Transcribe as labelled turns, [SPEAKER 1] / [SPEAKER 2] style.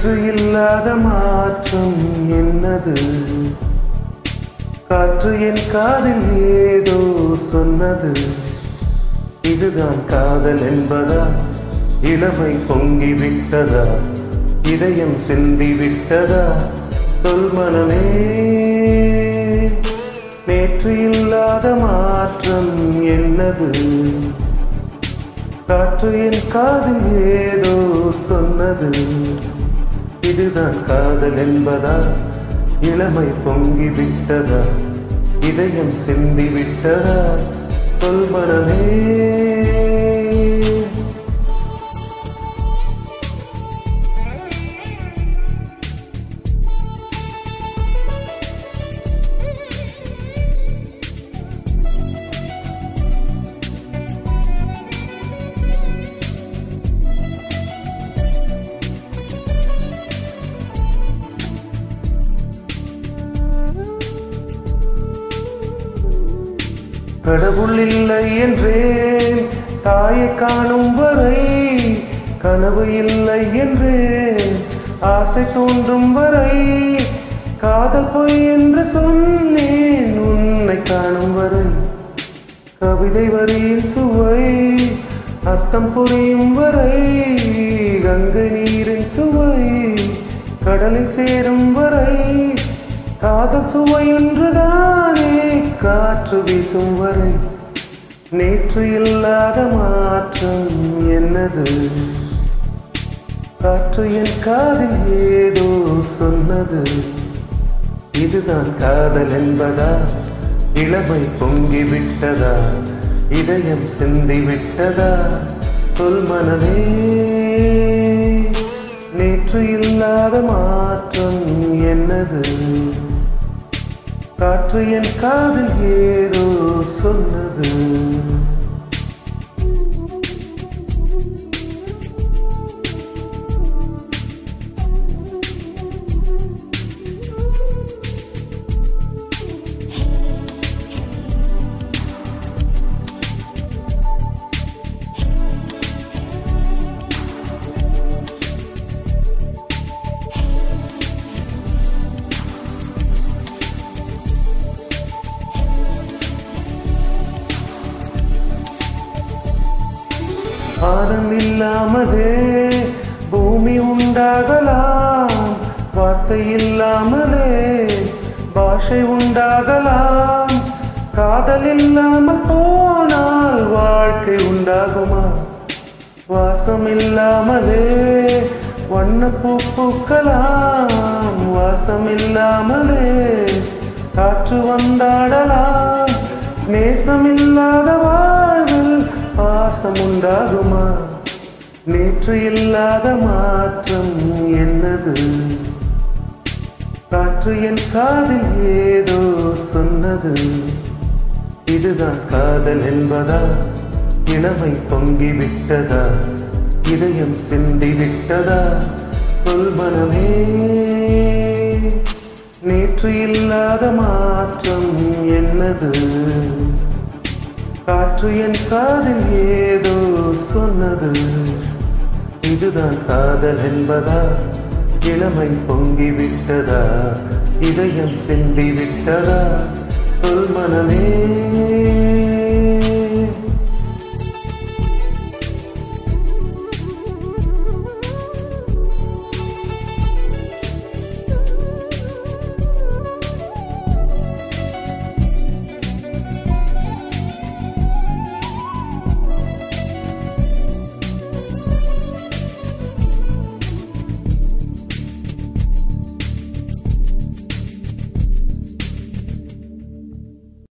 [SPEAKER 1] நேற்று இல்லாத மாற்றம் என்னது காற்று என் காதில் ஏதோ சொன்னது இதுதான் காதல் என்பதா இளமை பொங்கி விட்டதா இதயம் சிந்தி விட்டதா சொல் மனமே நேற்று இல்லாத மாற்றம் என்னது காற்று என் காதில் ஏதோ சொன்னது இதுதான் காதல் என்பதா இளமை பொங்கி விட்டதா இதயம் சிந்தி விட்டதா சொல் மனமே கடவுள் இல்லை என்றேன் தாயை காணும் வரை கனவு இல்லை என்றேன் ஆசை தோன்றும் வரை காதல் பொய் என்று சொன்னேன் உன்னை காணும் வரை கவிதை வரியின் சுவை அர்த்தம் புரியும் வரை கங்கை நீரின் சுவை கடலில் சேரும் வரை காதல் சுவை ஒன்றுதானே காற்று வீசும் வரை நேற்று இல்லாத மாற்றம் என்னது காற்று என் காதில் ஏதோ சொன்னது இதுதான் காதல் என்பதா இளமை பொங்கி விட்டதா இதயம் சிந்தி விட்டதா சொல் மனமே நேற்று இல்லாத மாற்றம் என்னது காற்று என் காதில் ஏதோ சொன்னது பாதம் இல்லாமலே பூமி உண்டாகலாம் வார்த்தை இல்லாமலே பாஷை உண்டாகலாம் காதல் இல்லாமல் போனால் வாழ்க்கை உண்டாகுமா வாசம் இல்லாமலே வண்ணப்பூ பூக்கலாம் வாசம் இல்லாமலே காற்று வந்தாடலாம் நேசம் இல்லாத வாழ்வில் பாசம் உண்டாகுமா நேற்று இல்லாத மாற்றம் என்னது காற்று என் காதில் ஏதோ சொன்னது இதுதான் காதல் என்பதா இளமை பொங்கி விட்டதா இதயம் சிந்தி விட்டதா சொல் மனமே நேற்று இல்லாத மாற்றம் என்னது காற்று என் காதில் ஏதோ சொன்னது இதுதான் காதல் என்பதா இளமை பொங்கி விட்டதா இதயம் சிந்தி விட்டதா சொல் மனமே